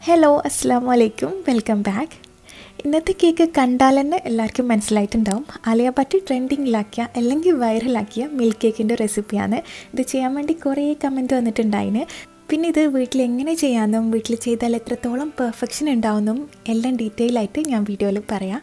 hello അസ്സാം വലൈക്കും welcome back ഇന്നത്തെ കേക്ക് കണ്ടാൽ തന്നെ എല്ലാവർക്കും മനസ്സിലായിട്ടുണ്ടാവും അലിയ ഭട്ട് ട്രെൻഡിങ്ങിലാക്കിയ അല്ലെങ്കിൽ വൈറലാക്കിയ മിൽക്ക് കേക്കിൻ്റെ റെസിപ്പിയാണ് ഇത് ചെയ്യാൻ വേണ്ടി കുറേ കമൻറ്റ് വന്നിട്ടുണ്ടായിന് പിന്നെ ഇത് വീട്ടിൽ എങ്ങനെ ചെയ്യാമെന്നും വീട്ടിൽ ചെയ്താൽ എത്രത്തോളം പെർഫെക്ഷൻ ഉണ്ടാവുമെന്നും എല്ലാം ഡീറ്റെയിൽ ആയിട്ട് ഞാൻ വീഡിയോയിൽ പറയാം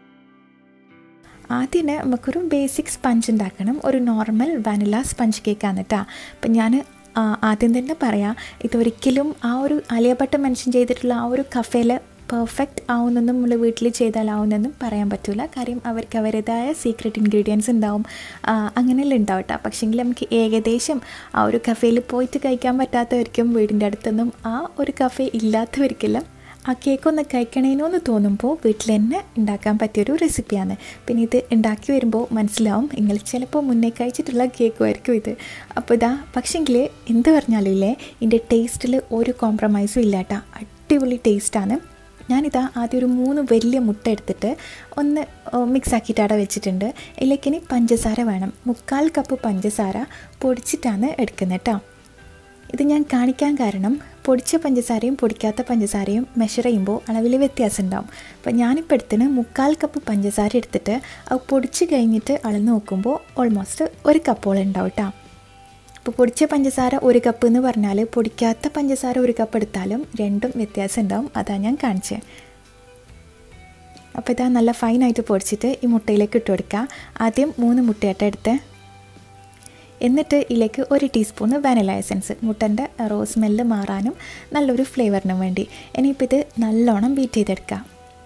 ആദ്യം നമുക്കൊരു ബേസിക് സ്പഞ്ച് ഉണ്ടാക്കണം ഒരു നോർമൽ വാനില സ്പഞ്ച് കേക്കാണ് കേട്ടോ അപ്പം ഞാൻ ആദ്യം തന്നെ പറയാം ഇതൊരിക്കലും ആ ഒരു അലിയപ്പെട്ട മനുഷ്യൻ ചെയ്തിട്ടുള്ള ആ ഒരു കഫേയിൽ പെർഫെക്റ്റ് ആവുന്നെന്നും നമ്മൾ വീട്ടിൽ ചെയ്താലാവുന്നെന്നും പറയാൻ പറ്റില്ല കാര്യം അവർക്ക് അവരുടേതായ സീക്രട്ട് ഇൻഗ്രീഡിയൻസ് ഉണ്ടാവും അങ്ങനെയെല്ലാം ഉണ്ടാവും കേട്ടോ പക്ഷേങ്കിൽ നമുക്ക് ഏകദേശം ആ ഒരു കഫേയിൽ പോയിട്ട് കഴിക്കാൻ പറ്റാത്തവർക്കും വീടിൻ്റെ അടുത്തൊന്നും ആ ഒരു കഫേ ഇല്ലാത്തവർക്കെല്ലാം ആ കേക്ക് ഒന്ന് കഴിക്കണേനോ എന്ന് തോന്നുമ്പോൾ വീട്ടിൽ തന്നെ ഉണ്ടാക്കാൻ പറ്റിയൊരു റെസിപ്പിയാണ് പിന്നെ ഇത് ഉണ്ടാക്കി വരുമ്പോൾ മനസ്സിലാവും നിങ്ങൾ ചിലപ്പോൾ മുന്നേ കഴിച്ചിട്ടുള്ള കേക്കുമായിരിക്കും ഇത് അപ്പോൾ ഇതാ പക്ഷെങ്കിൽ എന്ത് പറഞ്ഞാലും ഇല്ലേ ഇതിൻ്റെ ടേസ്റ്റിൽ ഒരു കോംപ്രമൈസും ഇല്ല കേട്ടോ അടിപൊളി ടേസ്റ്റാണ് ഞാനിതാ ആദ്യം ഒരു മൂന്ന് വലിയ മുട്ട എടുത്തിട്ട് ഒന്ന് മിക്സ് ആക്കിയിട്ട് അവിടെ വെച്ചിട്ടുണ്ട് ഇതിലേക്ക് ഇനി പഞ്ചസാര വേണം മുക്കാൽ കപ്പ് പഞ്ചസാര പൊടിച്ചിട്ടാണ് എടുക്കുന്നത് കേട്ടോ ഇത് ഞാൻ കാണിക്കാൻ കാരണം പൊടിച്ച പഞ്ചസാരയും പൊടിക്കാത്ത പഞ്ചസാരയും മെഷർ ചെയ്യുമ്പോൾ അളവിൽ വ്യത്യാസം ഉണ്ടാവും അപ്പോൾ ഞാനിപ്പോൾ എടുത്തിന് മുക്കാൽ കപ്പ് പഞ്ചസാര എടുത്തിട്ട് അത് പൊടിച്ച് കഴിഞ്ഞിട്ട് അളന്ന് നോക്കുമ്പോൾ ഓൾമോസ്റ്റ് ഒരു കപ്പോളം ഉണ്ടാവും കേട്ടോ അപ്പോൾ പൊടിച്ച പഞ്ചസാര ഒരു കപ്പ് എന്ന് പറഞ്ഞാൽ പൊടിക്കാത്ത പഞ്ചസാര ഒരു കപ്പ് എടുത്താലും രണ്ടും വ്യത്യാസം ഉണ്ടാവും അതാണ് ഞാൻ കാണിച്ചത് അപ്പോൾ ഇതാ നല്ല ഫൈനായിട്ട് പൊടിച്ചിട്ട് ഈ മുട്ടയിലേക്ക് ഇട്ട് കൊടുക്കുക ആദ്യം മൂന്ന് മുട്ടയായിട്ട് എടുത്ത് എന്നിട്ട് ഇതിലേക്ക് ഒരു ടീസ്പൂണ് വാനില എസൻസ് മുട്ടൻ്റെ റോ സ്മെല്ല് മാറാനും നല്ലൊരു ഫ്ലേവറിനും വേണ്ടി ഇനിയിപ്പോൾ ഇത് നല്ലോണം ബീറ്റ് ചെയ്തെടുക്കുക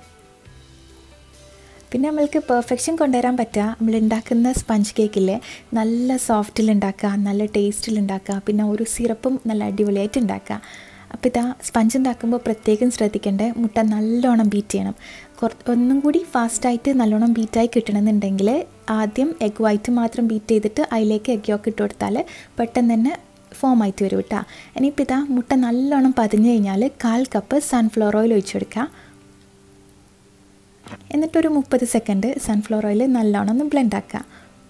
പിന്നെ നമ്മൾക്ക് പെർഫെക്ഷൻ കൊണ്ടുവരാൻ പറ്റുക നമ്മൾ ഉണ്ടാക്കുന്ന സ്പഞ്ച് കേക്കില്ലേ നല്ല സോഫ്റ്റിൽ ഉണ്ടാക്കുക നല്ല ടേസ്റ്റിൽ ഉണ്ടാക്കുക പിന്നെ ഒരു സിറപ്പും നല്ല അടിപൊളിയായിട്ട് ഉണ്ടാക്കുക അപ്പോൾ ഇതാ സ്പഞ്ച് ഉണ്ടാക്കുമ്പോൾ പ്രത്യേകം ശ്രദ്ധിക്കേണ്ടത് മുട്ട നല്ലോണം ബീറ്റ് ചെയ്യണം കുറ ഒന്നും കൂടി ഫാസ്റ്റായിട്ട് നല്ലോണം ബീറ്റായി കിട്ടണമെന്നുണ്ടെങ്കിൽ ആദ്യം എഗ് വൈറ്റ് മാത്രം ബീറ്റ് ചെയ്തിട്ട് അതിലേക്ക് എഗ് യോക്ക് ഇട്ട് കൊടുത്താൽ പെട്ടെന്ന് തന്നെ ഫോം ആയിട്ട് വരും കേട്ടോ ഇനിയിപ്പോൾ ഇതാ മുട്ട നല്ലോണം പതിഞ്ഞ് കഴിഞ്ഞാൽ കാൽ കപ്പ് സൺഫ്ലവർ ഓയിൽ ഒഴിച്ചു കൊടുക്കുക എന്നിട്ടൊരു മുപ്പത് സെക്കൻഡ് സൺഫ്ലവർ ഓയിൽ നല്ലോണം ഒന്ന് ബ്ലെൻഡ് ആക്കുക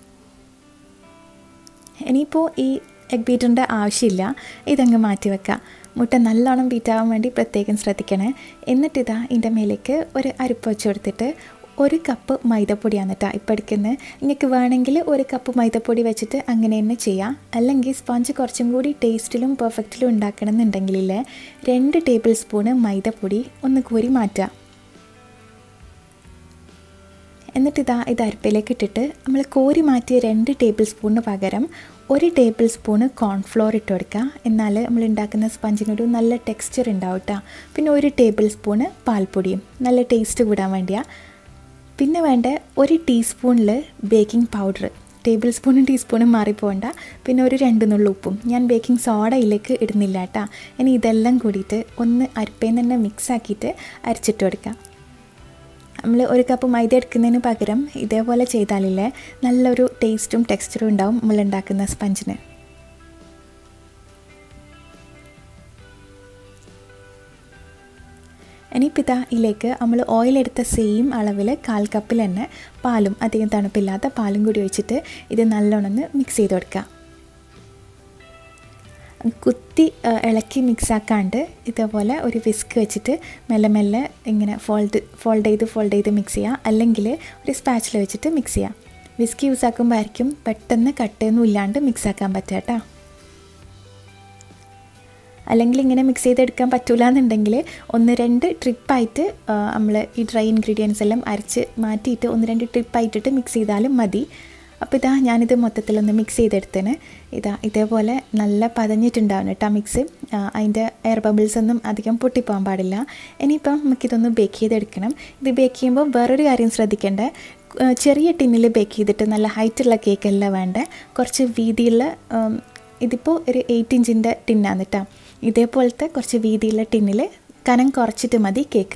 ഇനിയിപ്പോൾ ഈ എഗ് ബീറ്ററിൻ്റെ ആവശ്യമില്ല ഇതങ്ങ് മാറ്റി വെക്കുക മുട്ട നല്ലോണം ബീറ്റാവാൻ വേണ്ടി പ്രത്യേകം ശ്രദ്ധിക്കണേ എന്നിട്ടിതാ ഇതിൻ്റെ മേലേക്ക് ഒരു അരിപ്പ് വെച്ച് കൊടുത്തിട്ട് ഒരു കപ്പ് മൈദപ്പൊടിയാണ് കേട്ടോ ഇപ്പോൾ എടുക്കുന്നത് നിങ്ങൾക്ക് വേണമെങ്കിൽ ഒരു കപ്പ് മൈദപ്പൊടി വെച്ചിട്ട് അങ്ങനെ തന്നെ ചെയ്യാം അല്ലെങ്കിൽ സ്പഞ്ച് കുറച്ചും കൂടി ടേസ്റ്റിലും പെർഫെക്റ്റിലും ഉണ്ടാക്കണം എന്നുണ്ടെങ്കിലേ രണ്ട് ടേബിൾ സ്പൂണ് മൈദപ്പൊടി ഒന്ന് കോരി മാറ്റുക എന്നിട്ടിതാ ഇത് അരിപ്പയിലേക്ക് ഇട്ടിട്ട് നമ്മൾ കോരി മാറ്റിയ രണ്ട് ടേബിൾ സ്പൂണിന് പകരം ഒരു ടേബിൾ സ്പൂണ് കോൺഫ്ലോർ ഇട്ട് കൊടുക്കുക എന്നാൽ നമ്മൾ ഉണ്ടാക്കുന്ന സ്പഞ്ചിനൊരു നല്ല ടെക്സ്ചർ ഉണ്ടാവും കേട്ടോ പിന്നെ ഒരു ടേബിൾ സ്പൂണ് പാൽപ്പൊടിയും നല്ല ടേസ്റ്റ് കൂടാൻ വേണ്ടിയാണ് പിന്നെ വേണ്ട ഒരു ടീസ്പൂണിൽ ബേക്കിംഗ് പൗഡർ ടേബിൾ സ്പൂണും ടീസ്പൂണും മാറിപ്പോകണ്ട പിന്നെ ഒരു രണ്ട് നുള്ള ഉപ്പും ഞാൻ ബേക്കിംഗ് സോഡ ഇതിലേക്ക് ഇടുന്നില്ല കേട്ടോ ഇനി ഇതെല്ലാം കൂടിയിട്ട് ഒന്ന് അരിപ്പയിൽ തന്നെ മിക്സ് ആക്കിയിട്ട് അരിച്ചിട്ട് കൊടുക്കുക നമ്മൾ ഒരു കപ്പ് മൈദ എടുക്കുന്നതിന് പകരം ഇതേപോലെ ചെയ്താലില്ലേ നല്ലൊരു ടേസ്റ്റും ടെക്സ്ചറും ഉണ്ടാവും നമ്മൾ ഉണ്ടാക്കുന്ന സ്പഞ്ചിന് ഇനിയിപ്പോൾ ഇതാ ഇതിലേക്ക് നമ്മൾ ഓയിൽ എടുത്ത സെയിം അളവിൽ കാൽ കപ്പിൽ തന്നെ പാലും അധികം തണുപ്പില്ലാത്ത പാലും കൂടി ഒഴിച്ചിട്ട് ഇത് നല്ലോണം മിക്സ് ചെയ്ത് കൊടുക്കുക കുത്തി ഇളക്കി മിക്സ് ആക്കാണ്ട് ഇതേപോലെ ഒരു വിസ്ക് വെച്ചിട്ട് മെല്ലെ മെല്ലെ ഇങ്ങനെ ഫോൾഡ് ഫോൾഡ് ചെയ്ത് ഫോൾഡ് ചെയ്ത് മിക്സ് ചെയ്യുക അല്ലെങ്കിൽ ഒരു സ്പാച്ചിൽ വെച്ചിട്ട് മിക്സ് ചെയ്യുക വിസ്ക് യൂസ് ആക്കുമ്പോൾ ആയിരിക്കും പെട്ടെന്ന് കട്ടയൊന്നും ഇല്ലാണ്ട് മിക്സ് ആക്കാൻ പറ്റുക കേട്ടോ അല്ലെങ്കിൽ ഇങ്ങനെ മിക്സ് ചെയ്തെടുക്കാൻ പറ്റില്ല എന്നുണ്ടെങ്കിൽ ഒന്ന് രണ്ട് ട്രിപ്പായിട്ട് നമ്മൾ ഈ ഡ്രൈ ഇൻഗ്രീഡിയൻസ് എല്ലാം അരച്ച് മാറ്റിയിട്ട് ഒന്ന് രണ്ട് ട്രിപ്പായിട്ടിട്ട് മിക്സ് ചെയ്താലും മതി അപ്പോൾ ഇതാ ഞാനിത് മൊത്തത്തിലൊന്ന് മിക്സ് ചെയ്തെടുത്തേന് ഇതാ ഇതേപോലെ നല്ല പതഞ്ഞിട്ടുണ്ടാവും കേട്ടോ മിക്സ് അതിൻ്റെ എയർ ബബിൾസ് ഒന്നും അധികം പൊട്ടിപ്പോകാൻ പാടില്ല ഇനിയിപ്പം നമുക്കിതൊന്ന് ബേക്ക് ചെയ്തെടുക്കണം ഇത് ബേക്ക് ചെയ്യുമ്പോൾ വേറൊരു കാര്യം ശ്രദ്ധിക്കേണ്ടത് ചെറിയ ടിന്നിൽ ബേക്ക് ചെയ്തിട്ട് നല്ല ഹൈറ്റുള്ള കേക്കല്ല വേണ്ടേ കുറച്ച് വീതിയുള്ള ഇതിപ്പോൾ ഒരു എയ്റ്റ് ഇഞ്ചിൻ്റെ ടിന്നാണ് കേട്ടോ ഇതേപോലത്തെ കുറച്ച് വീതിയുള്ള ടിന്നിൽ കനം കുറച്ചിട്ട് മതി കേക്ക്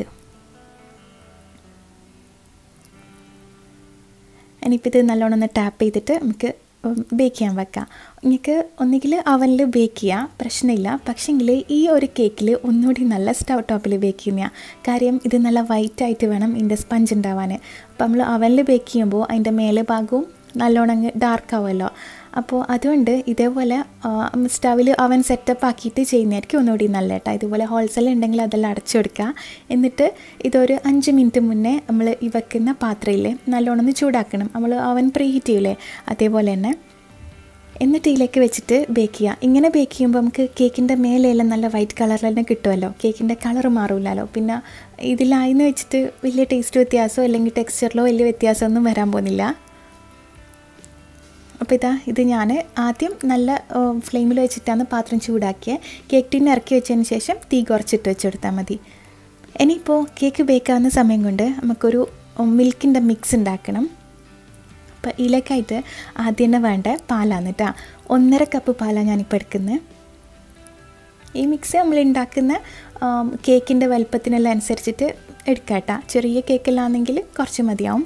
ഇനിയിപ്പോൾ ഇത് നല്ലോണം ഒന്ന് ടാപ്പ് ചെയ്തിട്ട് നമുക്ക് ബേക്ക് ചെയ്യാൻ വെക്കാം നിങ്ങൾക്ക് ഒന്നുകിൽ അവനിൽ ബേക്ക് ചെയ്യാം പ്രശ്നമില്ല പക്ഷേങ്കിൽ ഈ ഒരു കേക്കിൽ ഒന്നുകൂടി നല്ല സ്റ്റവ് ടോപ്പിൽ ബേക്ക് ചെയ്യുന്ന കാര്യം ഇത് നല്ല വൈറ്റ് ആയിട്ട് വേണം ഇതിൻ്റെ സ്പഞ്ച് ഉണ്ടാവാൻ അപ്പോൾ നമ്മൾ അവനിൽ ബേക്ക് ചെയ്യുമ്പോൾ അതിൻ്റെ മേലെ ഭാഗവും നല്ലോണം അങ്ങ് ഡാർക്ക് ആവുമല്ലോ അപ്പോൾ അതുകൊണ്ട് ഇതേപോലെ സ്റ്റവിൽ അവൻ സെറ്റപ്പ് ആക്കിയിട്ട് ചെയ്യുന്നതായിരിക്കും ഒന്നുകൂടി നല്ല കേട്ടോ ഇതുപോലെ ഹോൾസെയിൽ ഉണ്ടെങ്കിൽ അതെല്ലാം അടച്ചു കൊടുക്കുക എന്നിട്ട് ഇതൊരു അഞ്ച് മിനിറ്റ് മുന്നേ നമ്മൾ ഈ വെക്കുന്ന പാത്രയിൽ നല്ലോണം ഒന്ന് ചൂടാക്കണം നമ്മൾ അവൻ പ്രീ ഹീറ്റ് ചെയ്യൂലേ അതേപോലെ തന്നെ എന്നിട്ട് ഇതിലേക്ക് വെച്ചിട്ട് ബേക്ക് ചെയ്യുക ഇങ്ങനെ ബേക്ക് ചെയ്യുമ്പോൾ നമുക്ക് കേക്കിൻ്റെ മേലെയെല്ലാം നല്ല വൈറ്റ് കളറിൽ തന്നെ കിട്ടുമല്ലോ കേക്കിൻ്റെ കളർ മാറില്ലല്ലോ പിന്നെ ഇതിലായിന്ന് വെച്ചിട്ട് വലിയ ടേസ്റ്റ് വ്യത്യാസമോ അല്ലെങ്കിൽ ടെക്സ്ചറിലോ വലിയ വ്യത്യാസമൊന്നും വരാൻ പോകുന്നില്ല അപ്പോൾ ഇതാ ഇത് ഞാൻ ആദ്യം നല്ല ഫ്ലെയിമിൽ വെച്ചിട്ടാണ് പാത്രം ചൂടാക്കിയത് കേക്ക് ടീൻ ഇറക്കി വെച്ചതിന് ശേഷം തീ കുറച്ചിട്ട് വെച്ചെടുത്താൽ മതി ഇനിയിപ്പോൾ കേക്ക് ബേക്കാവുന്ന സമയം കൊണ്ട് നമുക്കൊരു മിൽക്കിൻ്റെ മിക്സ് ഉണ്ടാക്കണം അപ്പോൾ ഇതിലേക്കായിട്ട് ആദ്യം തന്നെ വേണ്ട പാലാണ് കേട്ടോ ഒന്നര കപ്പ് പാലാണ് ഞാനിപ്പോൾ എടുക്കുന്നത് ഈ മിക്സ് നമ്മൾ ഉണ്ടാക്കുന്ന കേക്കിൻ്റെ വലുപ്പത്തിനെല്ലാം അനുസരിച്ചിട്ട് എടുക്കാം കേട്ടോ ചെറിയ കേക്കെല്ലാം ആണെങ്കിൽ കുറച്ച് മതിയാവും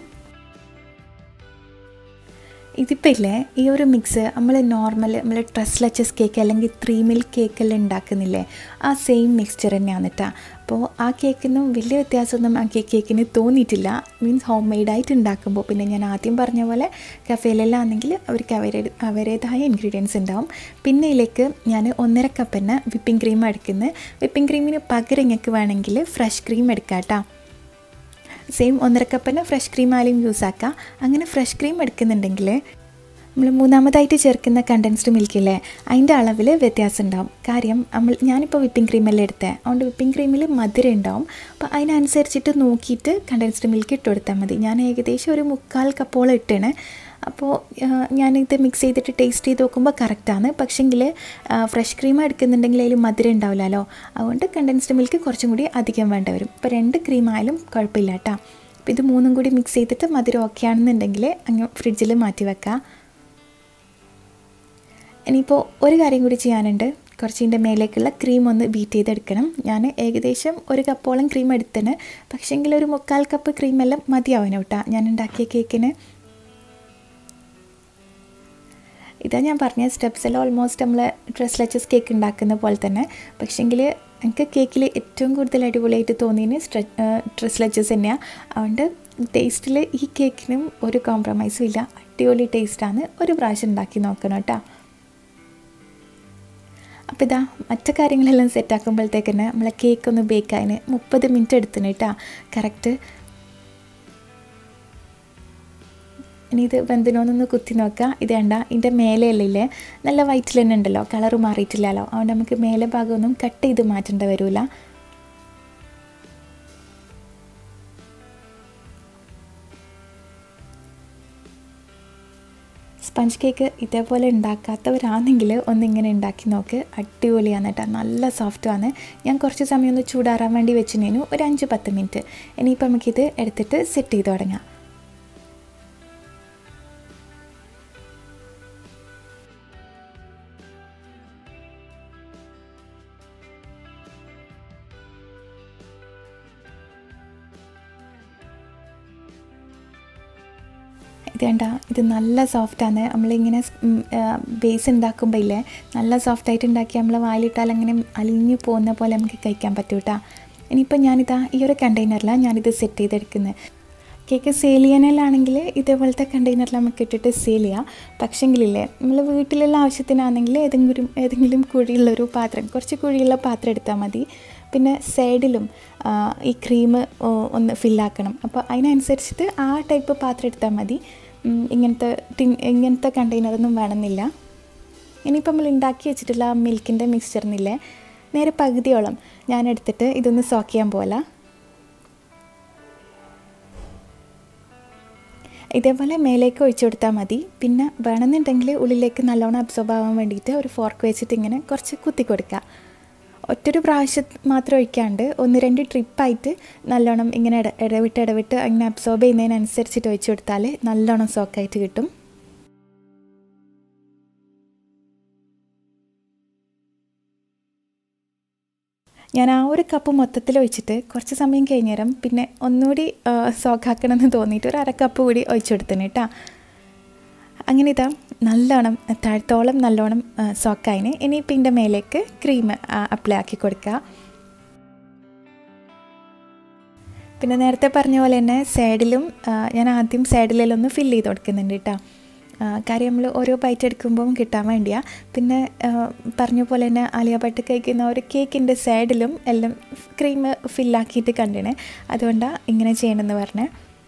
ഇതിപ്പോൾ ഇല്ലേ ഈ ഒരു മിക്സ് നമ്മൾ നോർമൽ നമ്മൾ ട്രസ്ലച്ചസ് കേക്ക് അല്ലെങ്കിൽ ത്രീ മിൽക്ക് കേക്കെല്ലാം ഉണ്ടാക്കുന്നില്ലേ ആ സെയിം മിക്സ്ചർ തന്നെയാണ് കേട്ടോ അപ്പോൾ ആ കേക്കിനും വലിയ വ്യത്യാസമൊന്നും ആ കേക്കിന് തോന്നിയിട്ടില്ല മീൻസ് ഹോം മെയ്ഡായിട്ട് ഉണ്ടാക്കുമ്പോൾ പിന്നെ ഞാൻ ആദ്യം പറഞ്ഞ പോലെ കഫേലെല്ലാം ആണെങ്കിൽ അവർക്ക് അവരെ അവരുടേതായ ഇൻഗ്രീഡിയൻസ് ഉണ്ടാവും പിന്നെ ഇതിലേക്ക് ഞാൻ ഒന്നര കപ്പ് തന്നെ വിപ്പിംഗ് ക്രീം എടുക്കുന്നത് വിപ്പിംഗ് ക്രീമിന് പകരം നിങ്ങൾക്ക് വേണമെങ്കിൽ ഫ്രഷ് ക്രീം എടുക്കാം കേട്ടോ സെയിം ഒന്നര കപ്പിന് ഫ്രഷ് ക്രീം ആയാലും യൂസ് ആക്കാം അങ്ങനെ ഫ്രഷ് ക്രീം എടുക്കുന്നുണ്ടെങ്കിൽ നമ്മൾ മൂന്നാമതായിട്ട് ചേർക്കുന്ന കണ്ടൻസ്ഡ് മിൽക്കില്ലേ അതിൻ്റെ അളവിൽ വ്യത്യാസം ഉണ്ടാവും കാര്യം നമ്മൾ ഞാനിപ്പോൾ വിപ്പിംഗ് ക്രീമല്ലേ എടുത്തത് അതുകൊണ്ട് വിപ്പിംഗ് ക്രീമിൽ മധുരം ഉണ്ടാവും അപ്പോൾ അതിനനുസരിച്ചിട്ട് നോക്കിയിട്ട് കണ്ടൻസ്ഡ് മിൽക്ക് ഇട്ട് കൊടുത്താൽ മതി ഞാൻ ഏകദേശം ഒരു മുക്കാൽ കപ്പോളം ഇട്ടാണ് അപ്പോൾ ഞാനിത് മിക്സ് ചെയ്തിട്ട് ടേസ്റ്റ് ചെയ്ത് നോക്കുമ്പോൾ കറക്റ്റാണ് പക്ഷേങ്കിൽ ഫ്രഷ് ക്രീം എടുക്കുന്നുണ്ടെങ്കിൽ അതിൽ മധുരം ഉണ്ടാവില്ലല്ലോ അതുകൊണ്ട് കണ്ടൻസ്ഡ് മിൽക്ക് കുറച്ചും കൂടി അധികം വേണ്ട വരും ഇപ്പോൾ രണ്ട് ക്രീം ആയാലും കുഴപ്പമില്ല കേട്ടോ അപ്പോൾ ഇത് മൂന്നും കൂടി മിക്സ് ചെയ്തിട്ട് മധുരം ഓക്കെ ആണെന്നുണ്ടെങ്കിൽ അങ്ങ് ഫ്രിഡ്ജിൽ മാറ്റി വെക്കാം ഇനിയിപ്പോൾ ഒരു കാര്യം കൂടി ചെയ്യാനുണ്ട് കുറച്ചിൻ്റെ മേലേക്കുള്ള ക്രീം ഒന്ന് ബീറ്റ് ചെയ്തെടുക്കണം ഞാൻ ഏകദേശം ഒരു കപ്പോളം ക്രീം എടുത്തന് പക്ഷേങ്കിൽ ഒരു മുക്കാൽ കപ്പ് ക്രീമെല്ലാം മതിയാവും കേട്ടോ ഞാൻ ഉണ്ടാക്കിയ കേക്കിന് ഇതാ ഞാൻ പറഞ്ഞ സ്റ്റെപ്സ് എല്ലാം ഓൾമോസ്റ്റ് നമ്മൾ ഡ്രസ് ലച്ചസ് കേക്ക് ഉണ്ടാക്കുന്ന പോലെ തന്നെ പക്ഷേങ്കിൽ എനിക്ക് കേക്കിൽ ഏറ്റവും കൂടുതൽ അടിപൊളിയായിട്ട് തോന്നിയതിന് സ്ട്രെ ഡ്രസ് ലച്ചസ് തന്നെയാണ് അതുകൊണ്ട് ടേസ്റ്റിൽ ഈ കേക്കിനും ഒരു കോംപ്രമൈസും ഇല്ല അടിപൊളി ടേസ്റ്റാണ് ഒരു പ്രാവശ്യം ഉണ്ടാക്കി നോക്കണം കേട്ടോ അപ്പോൾ ഇതാ മറ്റു കാര്യങ്ങളെല്ലാം സെറ്റ് ആക്കുമ്പോഴത്തേക്ക് തന്നെ നമ്മളെ കേക്ക് ഒന്ന് ബേക്ക് ആയതിന് മുപ്പത് മിനിറ്റ് എടുത്തിന് കേട്ടോ കറക്റ്റ് ഇനി ഇത് വെന്തിനോന്നൊന്ന് കുത്തി നോക്കുക ഇത് വേണ്ട ഇതിൻ്റെ മേലെയല്ലേ നല്ല വൈറ്റിൽ തന്നെ ഉണ്ടല്ലോ കളറ് മാറിയിട്ടില്ലല്ലോ അതുകൊണ്ട് നമുക്ക് മേലെ ഭാഗമൊന്നും കട്ട് ചെയ്ത് മാറ്റേണ്ടി വരില്ല സ്പഞ്ച് കേക്ക് ഇതേപോലെ ഉണ്ടാക്കാത്തവരാണെങ്കിൽ ഒന്നിങ്ങനെ ഉണ്ടാക്കി നോക്ക് അടിപൊളിയാണ് കേട്ടോ നല്ല സോഫ്റ്റുമാണ് ഞാൻ കുറച്ച് സമയം ഒന്ന് ചൂടാറാൻ വേണ്ടി വെച്ചിനേനു ഒരു അഞ്ച് പത്ത് മിനിറ്റ് ഇനിയിപ്പോൾ നമുക്കിത് എടുത്തിട്ട് സെറ്റ് ചെയ്ത് തുടങ്ങാം ഇത് കണ്ട ഇത് നല്ല സോഫ്റ്റാണ് നമ്മളിങ്ങനെ ബേസ് ഉണ്ടാക്കുമ്പോൾ ഇല്ലേ നല്ല സോഫ്റ്റായിട്ട് ഉണ്ടാക്കി നമ്മൾ വായിലിട്ടാൽ അങ്ങനെ അലിഞ്ഞു പോകുന്ന പോലെ നമുക്ക് കഴിക്കാൻ പറ്റും കേട്ടോ ഇനിയിപ്പോൾ ഞാനിതാ ഈ ഒരു കണ്ടെയ്നറിലാണ് ഞാനിത് സെറ്റ് ചെയ്തെടുക്കുന്നത് കേക്ക് സെയിൽ ചെയ്യാനാണെങ്കിൽ ഇതേപോലത്തെ കണ്ടെയ്നറിൽ നമുക്ക് ഇട്ടിട്ട് സെയിൽ ചെയ്യാം പക്ഷെങ്കിലില്ലേ നമ്മൾ വീട്ടിലുള്ള ആവശ്യത്തിനാണെങ്കിൽ ഏതെങ്കിലും ഏതെങ്കിലും കുഴിയുള്ളൊരു പാത്രം കുറച്ച് കുഴിയുള്ള പാത്രം എടുത്താൽ മതി പിന്നെ സൈഡിലും ഈ ക്രീം ഒന്ന് ഫില്ലാക്കണം അപ്പോൾ അതിനനുസരിച്ചിട്ട് ആ ടൈപ്പ് പാത്രം എടുത്താൽ മതി ഇങ്ങനത്തെ ടിൻ ഇങ്ങനത്തെ കണ്ടെയ്നറൊന്നും വേണമെന്നില്ല ഇനിയിപ്പോൾ നമ്മൾ ഉണ്ടാക്കി വെച്ചിട്ടുള്ള ആ മിൽക്കിൻ്റെ മിക്സ്ചറിനില്ലേ നേരെ പകുതിയോളം ഞാൻ എടുത്തിട്ട് ഇതൊന്ന് സോക്ക് ചെയ്യാൻ പോലെ ഇതേപോലെ മേലേക്ക് ഒഴിച്ചു കൊടുത്താൽ മതി പിന്നെ വേണമെന്നുണ്ടെങ്കിൽ ഉള്ളിലേക്ക് നല്ലോണം അബ്സോർബ് ആവാൻ വേണ്ടിയിട്ട് ഒരു ഫോർക്ക് വെച്ചിട്ട് ഇങ്ങനെ കുറച്ച് കുത്തി കൊടുക്കുക ഒറ്റൊരു പ്രാവശ്യം മാത്രം ഒഴിക്കാണ്ട് ഒന്ന് രണ്ട് ട്രിപ്പായിട്ട് നല്ലോണം ഇങ്ങനെ ഇട ഇടവിട്ട് ഇടവിട്ട് അങ്ങനെ അബ്സോർബ് ചെയ്യുന്നതിനനുസരിച്ചിട്ട് ഒഴിച്ചു കൊടുത്താൽ നല്ലോണം സോക്കായിട്ട് കിട്ടും ഞാൻ ആ ഒരു കപ്പ് മൊത്തത്തിൽ ഒഴിച്ചിട്ട് കുറച്ച് സമയം കഴിഞ്ഞേരം പിന്നെ ഒന്നുകൂടി സോക്കാക്കണം എന്ന് തോന്നിയിട്ട് ഒരു അര കപ്പ് കൂടി ഒഴിച്ചെടുത്തിന് കേട്ടോ അങ്ങനെ ഇതാ നല്ലോണം താഴത്തോളം നല്ലോണം സോക്കായിന് ഇനിയിപ്പോൾ ഇതിൻ്റെ മേലേക്ക് ക്രീം അപ്ലൈ ആക്കി കൊടുക്കുക പിന്നെ നേരത്തെ പറഞ്ഞ പോലെ തന്നെ സൈഡിലും ഞാൻ ആദ്യം സൈഡിലെല്ലാം ഒന്ന് ഫില്ല് ചെയ്ത് കൊടുക്കുന്നുണ്ട് കേട്ടോ കാര്യം നമ്മൾ ഓരോ ബൈറ്റ് എടുക്കുമ്പം കിട്ടാൻ വേണ്ടിയാണ് പിന്നെ പറഞ്ഞ പോലെ തന്നെ ആലിയ ഭട്ട് കഴിക്കുന്ന ഒരു കേക്കിൻ്റെ സൈഡിലും എല്ലാം ക്രീം ഫില്ലാക്കിയിട്ട് കണ്ടിനെ അതുകൊണ്ടാണ് ഇങ്ങനെ ചെയ്യണമെന്ന് പറഞ്ഞത്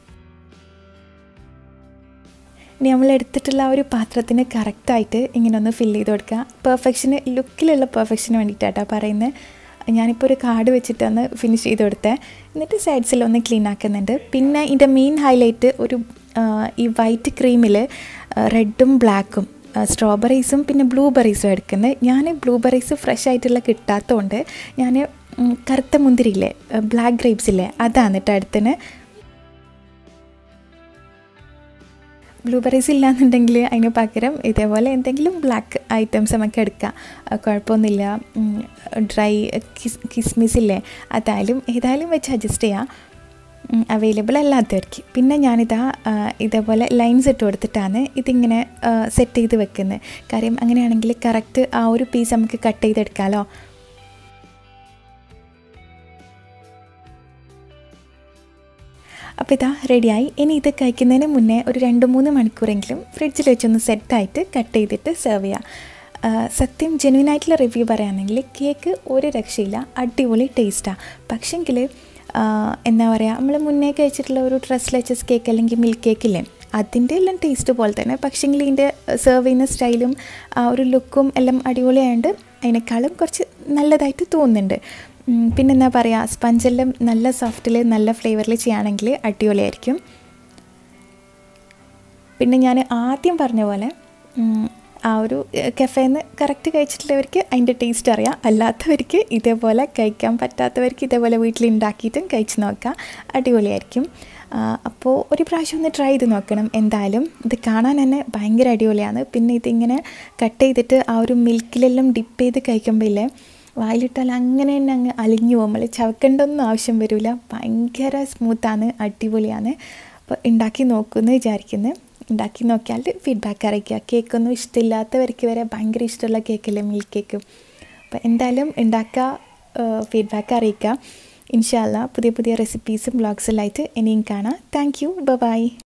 ഇനി നമ്മൾ എടുത്തിട്ടുള്ള ആ ഒരു പാത്രത്തിന് കറക്റ്റായിട്ട് ഇങ്ങനെ ഒന്ന് ഫില്ല് ചെയ്ത് കൊടുക്കുക പെർഫെക്ഷന് ലുക്കിലുള്ള പെർഫെക്ഷന് വേണ്ടിയിട്ടാട്ടോ പറയുന്നത് ഞാനിപ്പോൾ ഒരു കാർഡ് വെച്ചിട്ടാണ് ഫിനിഷ് ചെയ്ത് കൊടുത്തത് എന്നിട്ട് സൈഡ്സിൽ ഒന്ന് ക്ലീൻ ആക്കുന്നുണ്ട് പിന്നെ ഇതിൻ്റെ മെയിൻ ഹൈലൈറ്റ് ഒരു ഈ വൈറ്റ് ക്രീമിൽ റെഡും ബ്ലാക്കും സ്ട്രോബെറീസും പിന്നെ ബ്ലൂബെറീസും എടുക്കുന്നത് ഞാൻ ബ്ലൂബെറീസ് ഫ്രഷ് ആയിട്ടുള്ള കിട്ടാത്തതുകൊണ്ട് ഞാൻ കറുത്ത മുന്തിരിയില്ലേ ബ്ലാക്ക് ഗ്രേപ്സില്ലേ അതാണ് കേട്ടോ അടുത്തിന് ബ്ലൂബെറീസ് ഇല്ലാന്നുണ്ടെങ്കിൽ അതിന് പകരം ഇതേപോലെ എന്തെങ്കിലും ബ്ലാക്ക് ഐറ്റംസ് നമുക്ക് എടുക്കാം കുഴപ്പമൊന്നുമില്ല ഡ്രൈ കിസ് കിസ്മിസ് ഇല്ലേ അതായാലും ഏതായാലും വെച്ച് അഡ്ജസ്റ്റ് ചെയ്യാം അവൈലബിൾ അല്ലാത്തവർക്ക് പിന്നെ ഞാനിതാ ഇതേപോലെ ലൈൻസ് ഇട്ട് കൊടുത്തിട്ടാണ് ഇതിങ്ങനെ സെറ്റ് ചെയ്ത് വെക്കുന്നത് കാര്യം അങ്ങനെയാണെങ്കിൽ കറക്റ്റ് ആ ഒരു പീസ് നമുക്ക് കട്ട് ചെയ്തെടുക്കാമല്ലോ അപ്പോൾ ഇതാ റെഡിയായി ഇനി ഇത് കഴിക്കുന്നതിന് മുന്നേ ഒരു രണ്ട് മൂന്ന് മണിക്കൂറെങ്കിലും ഫ്രിഡ്ജിൽ വെച്ചൊന്ന് സെറ്റായിട്ട് കട്ട് ചെയ്തിട്ട് സെർവ് ചെയ്യുക സത്യം ജെന്യൂൻ ആയിട്ടുള്ള റിവ്യൂ പറയുകയാണെങ്കിൽ കേക്ക് ഒരു രക്ഷയില്ല അടിപൊളി ടേസ്റ്റാണ് പക്ഷെങ്കിൽ എന്താ പറയുക നമ്മൾ മുന്നേ കഴിച്ചിട്ടുള്ള ഒരു ട്രസ് ലെച്ചസ് കേക്ക് അല്ലെങ്കിൽ മിൽക്ക് കേക്കില്ലേ അതിൻ്റെ എല്ലാം ടേസ്റ്റ് പോലെ തന്നെ പക്ഷേങ്കിൽ ഇതിൻ്റെ സെർവ് ചെയ്യുന്ന സ്റ്റൈലും ആ ഒരു ലുക്കും എല്ലാം അടിപൊളിയായതുകൊണ്ട് അതിനേക്കാളും കുറച്ച് നല്ലതായിട്ട് തോന്നുന്നുണ്ട് പിന്നെന്താ പറയുക സ്പഞ്ചെല്ലാം നല്ല സോഫ്റ്റിൽ നല്ല ഫ്ലേവറിൽ ചെയ്യുകയാണെങ്കിൽ അടിപൊളിയായിരിക്കും പിന്നെ ഞാൻ ആദ്യം പറഞ്ഞ പോലെ ആ ഒരു കഫേന്ന് കറക്റ്റ് കഴിച്ചിട്ടുള്ളവർക്ക് അതിൻ്റെ ടേസ്റ്റ് അറിയാം അല്ലാത്തവർക്ക് ഇതേപോലെ കഴിക്കാൻ പറ്റാത്തവർക്ക് ഇതേപോലെ വീട്ടിൽ ഉണ്ടാക്കിയിട്ടും കഴിച്ച് നോക്കാം അടിപൊളിയായിരിക്കും അപ്പോൾ ഒരു പ്രാവശ്യം ഒന്ന് ട്രൈ ചെയ്ത് നോക്കണം എന്തായാലും ഇത് കാണാൻ തന്നെ ഭയങ്കര അടിപൊളിയാണ് പിന്നെ ഇതിങ്ങനെ കട്ട് ചെയ്തിട്ട് ആ ഒരു മിൽക്കിലെല്ലാം ഡിപ്പ് ചെയ്ത് കഴിക്കുമ്പോൾ ഇല്ലേ വായിലിട്ടാൽ അങ്ങനെ തന്നെ അങ്ങ് അലിഞ്ഞു പോകും നമ്മൾ ചവക്കേണ്ടൊന്നും ആവശ്യം വരില്ല ഭയങ്കര സ്മൂത്താണ് അടിപൊളിയാണ് അപ്പോൾ ഉണ്ടാക്കി നോക്കുമെന്ന് വിചാരിക്കുന്നു ഉണ്ടാക്കി നോക്കിയാൽ ഫീഡ്ബാക്ക് അറിയിക്കുക കേക്കൊന്നും ഇഷ്ടമില്ലാത്തവർക്ക് വരെ ഭയങ്കര ഇഷ്ടമുള്ള കേക്കല്ലേ മിൽക്ക് കേക്ക് അപ്പോൾ എന്തായാലും ഉണ്ടാക്കുക ഫീഡ്ബാക്ക് അറിയിക്കുക ഇൻഷാല്ല പുതിയ പുതിയ റെസിപ്പീസും വ്ളോഗ്സെല്ലാം ആയിട്ട് ഇനിയും കാണാം താങ്ക് യു ബൈ